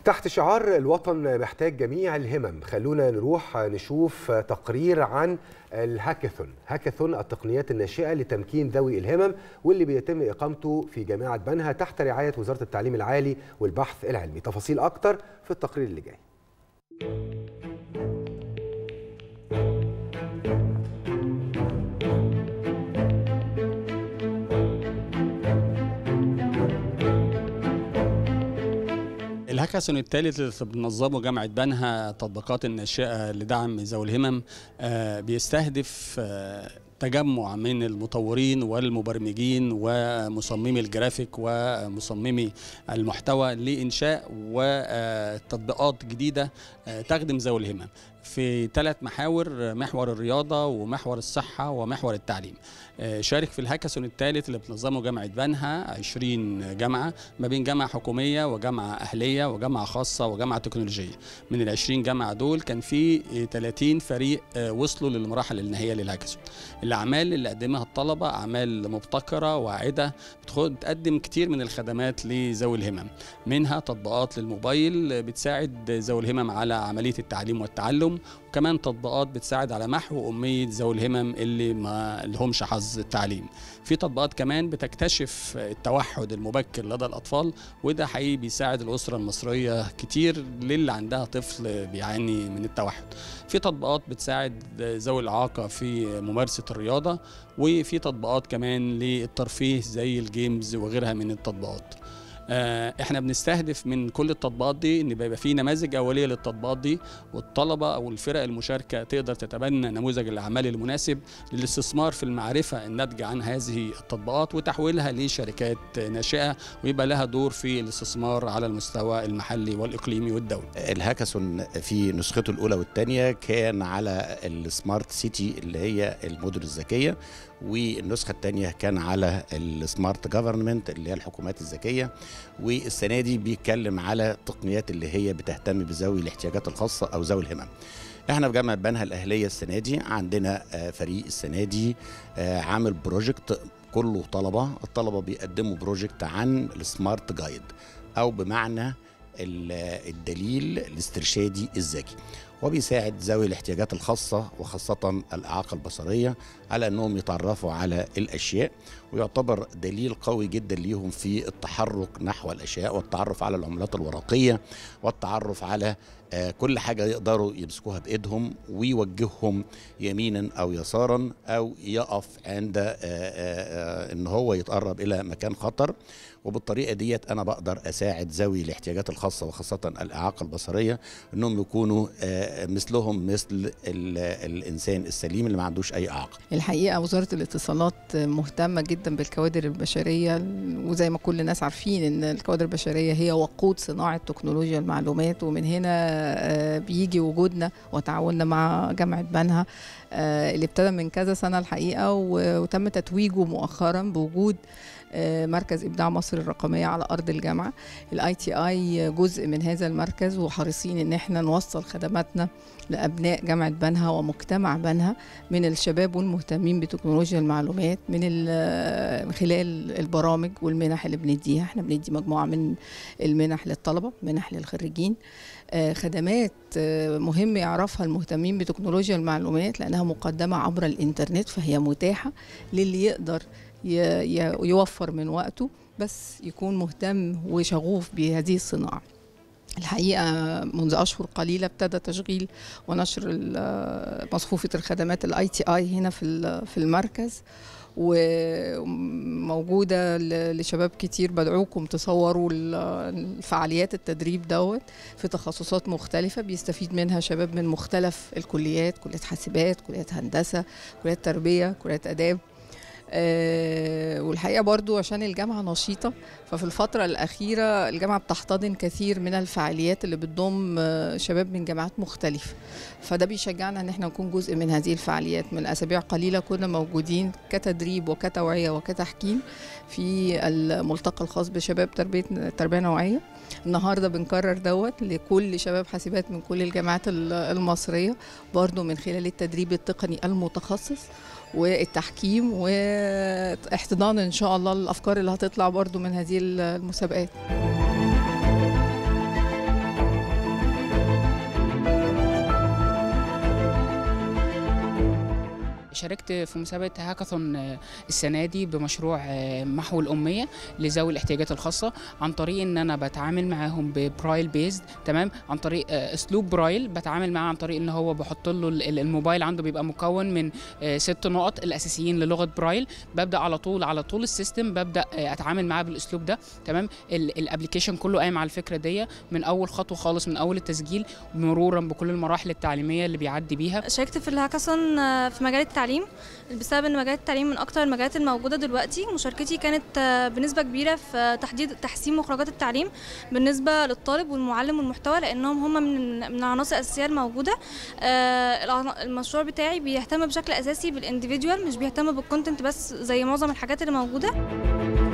تحت شعار الوطن محتاج جميع الهمم خلونا نروح نشوف تقرير عن الهاكاثون هاكاثون التقنيات الناشئة لتمكين ذوي الهمم واللي بيتم إقامته في جامعة بنها تحت رعاية وزارة التعليم العالي والبحث العلمي تفاصيل أكتر في التقرير اللي جاي الهاكاثون الثالث اللي بتنظمه جامعه بنها تطبيقات الناشئه لدعم ذوي الهمم آه، بيستهدف آه، تجمع من المطورين والمبرمجين ومصممي الجرافيك ومصممي المحتوى لإنشاء وتطبيقات جديدة تخدم ذوي الهمم في ثلاث محاور محور الرياضة ومحور الصحة ومحور التعليم شارك في الهاكاثون الثالث اللي بتنظمه جامعة بنها 20 جامعة ما بين جامعة حكومية وجامعة أهلية وجامعة خاصة وجامعة تكنولوجية من ال 20 جامعة دول كان في 30 فريق وصلوا للمراحل النهائية للهاكاثون الأعمال اللي قدمها الطلبة أعمال مبتكرة واعدة بتقدم كتير من الخدمات لذوي الهمم منها تطبيقات للموبايل بتساعد ذوي الهمم على عملية التعليم والتعلم وكمان تطبيقات بتساعد على محو أمية ذوي الهمم اللي ما لهمش حظ التعليم في تطبيقات كمان بتكتشف التوحد المبكر لدى الأطفال وده حقيقي بيساعد الأسرة المصرية كتير للي عندها طفل بيعاني من التوحد في تطبيقات بتساعد ذوي الإعاقة في ممارسة الرياضة وفي تطبيقات كمان للترفيه زي الجيمز وغيرها من التطبيقات احنا بنستهدف من كل التطبيقات دي ان بيبقى في نماذج اوليه للتطبيقات دي والطلبه او الفرق المشاركه تقدر تتبنى نموذج الاعمال المناسب للاستثمار في المعرفه الناتجه عن هذه التطبيقات وتحويلها لشركات ناشئه ويبقى لها دور في الاستثمار على المستوى المحلي والاقليمي والدولي. الهاكاثون في نسخته الاولى والثانيه كان على السمارت سيتي اللي هي المدن الذكيه والنسخه الثانيه كان على السمارت جفرمنت اللي هي الحكومات الذكيه والسنه دي بيتكلم على التقنيات اللي هي بتهتم بذوي الاحتياجات الخاصه او ذوي الهمم احنا في جامعه بنها الاهليه السنه دي عندنا فريق السنه دي عامل بروجكت كله طلبه الطلبه بيقدموا بروجكت عن السمارت جايد او بمعنى الدليل الاسترشادي الذكي وبيساعد ذوي الاحتياجات الخاصة وخاصة الإعاقة البصرية على أنهم يتعرفوا على الأشياء ويعتبر دليل قوي جدا ليهم في التحرك نحو الأشياء والتعرف على العملات الورقية والتعرف على كل حاجة يقدروا يمسكوها بإيدهم ويوجههم يمينا أو يسارا أو يقف عند إن هو يتقرب إلى مكان خطر وبالطريقة ديت أنا بقدر أساعد ذوي الاحتياجات الخاصة وخاصة الإعاقة البصرية أنهم يكونوا مثلهم مثل الإنسان السليم اللي ما عندوش أي إعاقة الحقيقة وزارة الاتصالات مهتمة جدا بالكوادر البشرية وزي ما كل الناس عارفين أن الكوادر البشرية هي وقود صناعة تكنولوجيا المعلومات ومن هنا بيجي وجودنا وتعاوننا مع جامعة بنها اللي ابتدى من كذا سنة الحقيقة وتم تتويجه مؤخرا بوجود مركز ابداع مصر الرقميه على ارض الجامعه الاي تي اي جزء من هذا المركز وحريصين ان احنا نوصل خدماتنا لابناء جامعه بنها ومجتمع بنها من الشباب والمهتمين بتكنولوجيا المعلومات من خلال البرامج والمنح اللي بنديها احنا بندي مجموعه من المنح للطلبه منح للخريجين خدمات مهم يعرفها المهتمين بتكنولوجيا المعلومات لانها مقدمه عبر الانترنت فهي متاحه للي يقدر يوفر من وقته بس يكون مهتم وشغوف بهذه الصناعه الحقيقة منذ أشهر قليلة ابتدى تشغيل ونشر مصفوفة الخدمات الاي تي اي هنا في في المركز وموجودة لشباب كتير بدعوكم تصوروا الفعاليات التدريب دوت في تخصصات مختلفة بيستفيد منها شباب من مختلف الكليات كلية حاسبات كلية هندسة كلية تربية كلية آداب أه والحقيقه برضو عشان الجامعه نشيطه ففي الفتره الاخيره الجامعه بتحتضن كثير من الفعاليات اللي بتضم شباب من جامعات مختلفه فده بيشجعنا ان احنا نكون جزء من هذه الفعاليات من اسابيع قليله كنا موجودين كتدريب وكتوعيه وكتحكيم في الملتقى الخاص بشباب تربيه تربيه نوعيه النهارده بنكرر دوت لكل شباب حاسبات من كل الجامعات المصريه برضو من خلال التدريب التقني المتخصص والتحكيم واحتضان ان شاء الله الافكار اللي هتطلع برضو من هذه المسابقات شاركت في مسابقه هاكاثون آه، السنه دي بمشروع آه، محو الاميه لذوي الاحتياجات الخاصه عن طريق ان انا بتعامل معاهم ببرايل بيزد تمام عن طريق آه، اسلوب برايل بتعامل معاه عن طريق ان هو بحط له ال- ال- الموبايل عنده بيبقى مكون من آه، ست نقط الاساسيين للغه برايل ببدا على طول على طول السيستم ببدا آه، اتعامل معاه بالاسلوب ده تمام الابلكيشن كله قايم على الفكره دي من اول خطوه خالص من اول التسجيل مرورا بكل المراحل التعليميه اللي بيعدي بيها شاركت في الهاكاثون آه، في مجال التعليم بسبب ان مجال التعليم من اكتر المجالات الموجوده دلوقتي مشاركتي كانت آه، بنسبه كبيره في تحديد تحسين مخرجات التعليم بالنسبه للطالب والمعلم والمحتوى لانهم هم من من العناصر الاساسيه الموجوده آه، العن- المشروع بتاعي بيهتم بشكل اساسي بالانديفيدوال مش بيهتم بالكونتنت بس زي معظم الحاجات اللي موجوده